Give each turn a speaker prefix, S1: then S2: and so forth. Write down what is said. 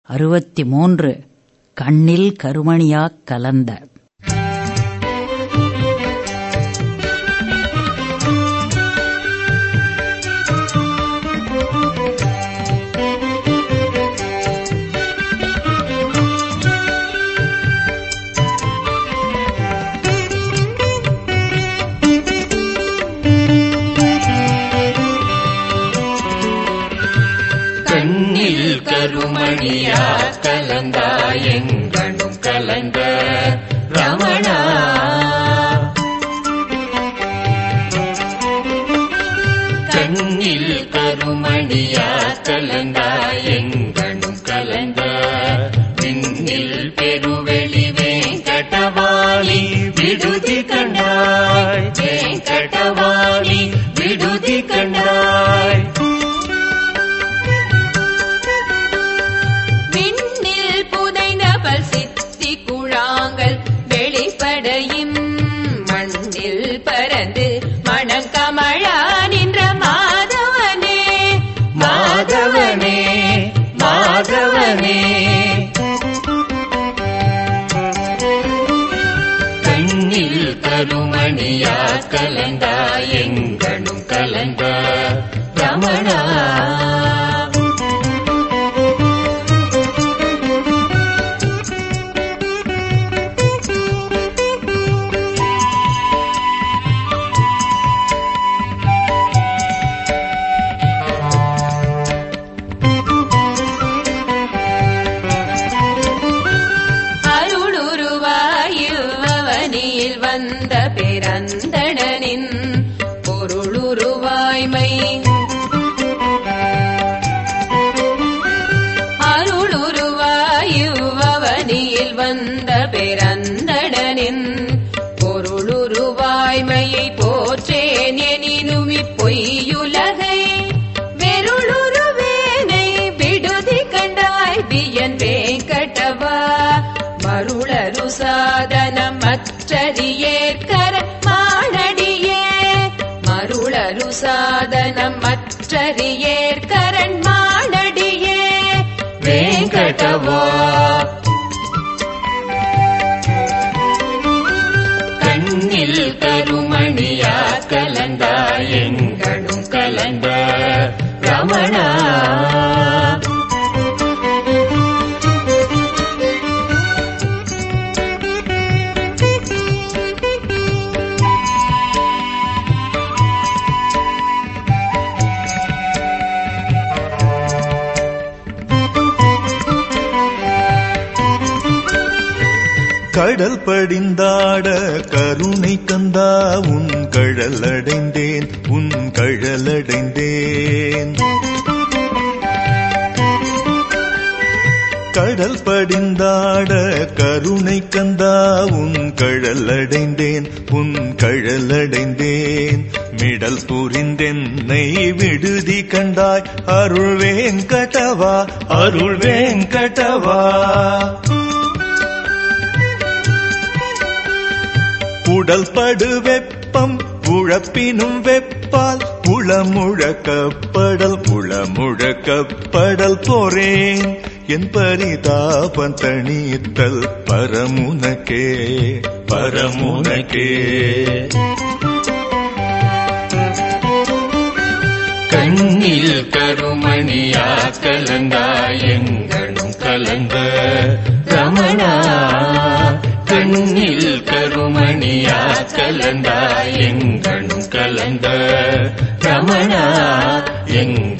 S1: அறுபத்தி மூன்று கண்ணில் கருமணியாக் கலந்த
S2: கண்ணில் கருமணியா கலந்தாயங்கனும் கலந்த ரமணா கண்ணில் கருமணியா கலந்தாயங்கனும் கலந்த விண்ணில் பெருவெளி வேங்கடவாளி விடுதி கண்டாய் வேங்கடவாளி விடுதி கண்டாய்
S3: விண்ணில் புதைந்த பல் சித்தி குழாங்கள் வெளிப்படையும் மண்ணில் பறந்து மணக்கமழா நின்ற மாதவனே
S2: மாதவனே மாதவனே கண்ணில் கருமணியா கலந்தா எங்கனும் கலந்த ரமணா
S3: அருளுருவாயுவனியில் வந்த பிறந்தடனின் பொருளுருவாய்மை அருளுருவாயுவனியில் வந்த பிறந்தடனின் பொருளுருவாய்மையை போற்றேன் எனினும் இப்பொய்யுலகை வெருளுருவேனை விடுதி கண்டாய் வியன் வேங்கடவா மருளரு சாதனம் மற்றறியேற்கர மானடியே மருளரு சாதனம் மற்றறியேற்கரண் மானடியே
S2: வேங்கடவா கண்ணில் கருமணியா கலந்தா எங்கனும் கலந்த ரமணா
S4: கடல் படிந்தாட கருணை கந்தா உன் கழல் அடைந்தேன் உன் கழல் அடைந்தேன் கடல் படிந்தாட கருணை கந்தா உன் கழல் அடைந்தேன் உன் கழல் அடைந்தேன் மிடல் புரிந்தென்னை விடுதி கண்டாய் அருள் வேங்கடவா அருள் வேங்கடவா உடல் படு வெப்பம் உழப்பினும் வெப்பால் உளமுழக்கப்படல் உளமுழக்கப்படல் போரேன் என் பரிதாபம் தணித்தல் பரமுனக்கே பரமுனக்கே
S2: கண்ணில் கருமணியா கலந்தா எங்கனும் கலந்த ரமணா கண்ணில் கருமணியா கலந்தா எங்கனும் கலந்த ரமணா எங்க